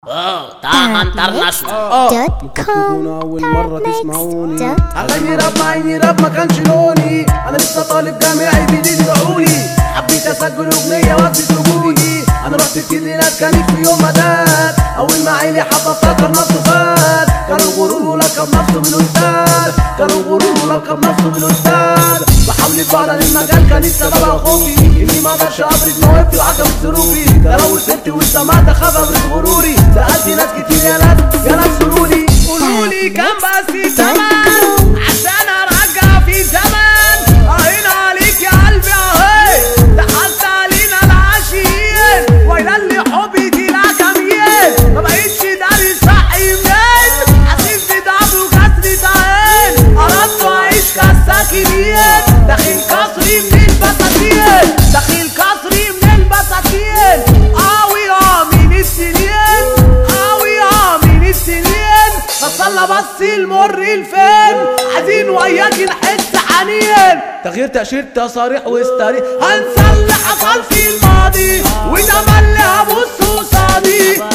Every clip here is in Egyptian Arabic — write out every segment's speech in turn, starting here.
اه طه انترناشونال دوت ممكن كوم تكونوا أول مرة تسمعوني دوت أغني راب مع إني راب ما كانش لوني أنا لسه طالب جامعي جديد يدعوني حبيت أسجل أغنية وأثبت وجودي أنا رحت كتير لناس كانت في يوم ما دات أول ما عيني حب أفتكر نفسه فات كان الغرور ولقب نفسه بالأستاذ كان الغرور ولقب نفسه بالأستاذ بحاول اتبرر المجال كان السبب خوفي إني ما أقدرش أبرز موهبتي وعدم ظروفي ده لو وصلت وسمعت أخاف أبرز غروري سألت ناس كتير يا ناس يا ناس قولولي قولولي كان بس تمام عشان ارجع في زمن اهين عليك يا قلبي اهي دخلت علينا العشيين ويلا اللي حبي دي كمين ما بقتش داري صح منين حاسس بتعب وكسر تعين اردت اعيش كالساكنين داخل قصري من البساتين داخل قصري من البساتين قوي اه من السنين قوي اه من السنين نصلى بس المر الفين عايزين وياك نحس حنين تغيير تأشيرة تصاريح واستريح هنسى اللي حصل في الماضي وده اللي هبص قصادي 30%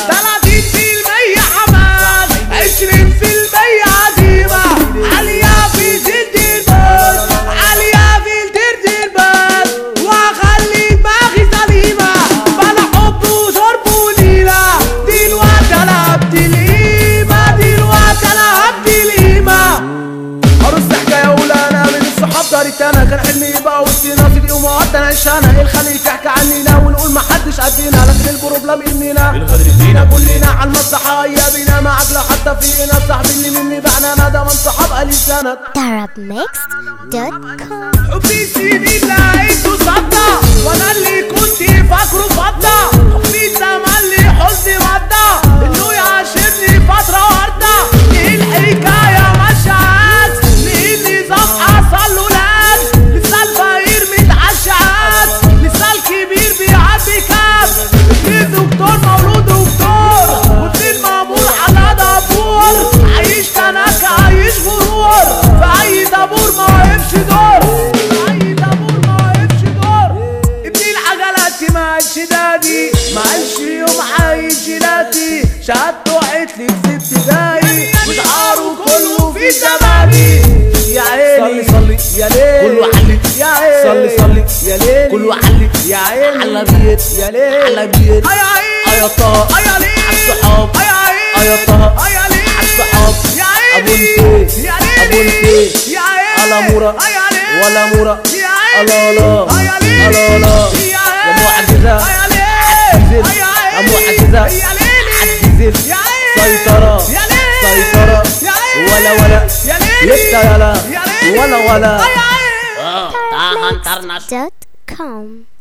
حماس 20% عزيمة عالية في زد الباس عالية في الدرد الباس وهخلي دماغي سليمة بلا حب وشرب وليلة دلوقتي انا هبدي القيمة دلوقتي انا هبدي القيمة ارص حكايه ولا انا من الصحاب دارت انا كان حلمي يبقى وسطينا في اليوم وقت انا عشانا ايه الخليج تحكي عنينا ونقول ما حدش قدينا لكن البروبلم اننا الغدر فينا كلنا على المصلحه هيا بينا معاك لو حتى فينا صاحبي اللي مني بعنا انا ده من صحاب قليل سند Arab Mixed دوت كوم حبي سنين لقيته صدى وانا اللي كنت فاكره فضة حبي تملي حزني مضى انه يعاشرني فترة وردة ايه الحكاية ماشية عكس لاني صفحة حصل له لاج لسه الفقير متعشى عكس لسه الكبير بيعبي كاس اتنين دكتور مولود دكتور واتنين مامور على دبور عايش تناكة عايش غرور في اي دبور ما وقفش دور في اي دبور ما وقفش دور ابن العجلات ما قالش دادي ما قالش يوم عايش جيلاتي شهادته عتلي في ابتدائي وشعاره كله في زماني يا عيني صلي صلي يا ليل كله علي يا عيني صلي صلي يا ليل كله علي يا عيني على بيت يا ليل على بيت يا عيني يا طه يا ليل عالصحاب يا عيني يا طه يا ليل عالصحاب يا عيني ابو الفيل يا ابو ليلي الفيل يا عيني على مرة يا ليل ولا مرة يا عيني الله لا يا ليلي الله لا يا يا معجزة يا ليل عزيز يا يا عيني معجزة يا ليلي عزيز يا عيني سيطرة يا ليل سيطرة يا عيني ولا ولا يا ليلي لسه يلا يا ليلي ولا ولا يا عيني اه طه انترناشونال دوت كوم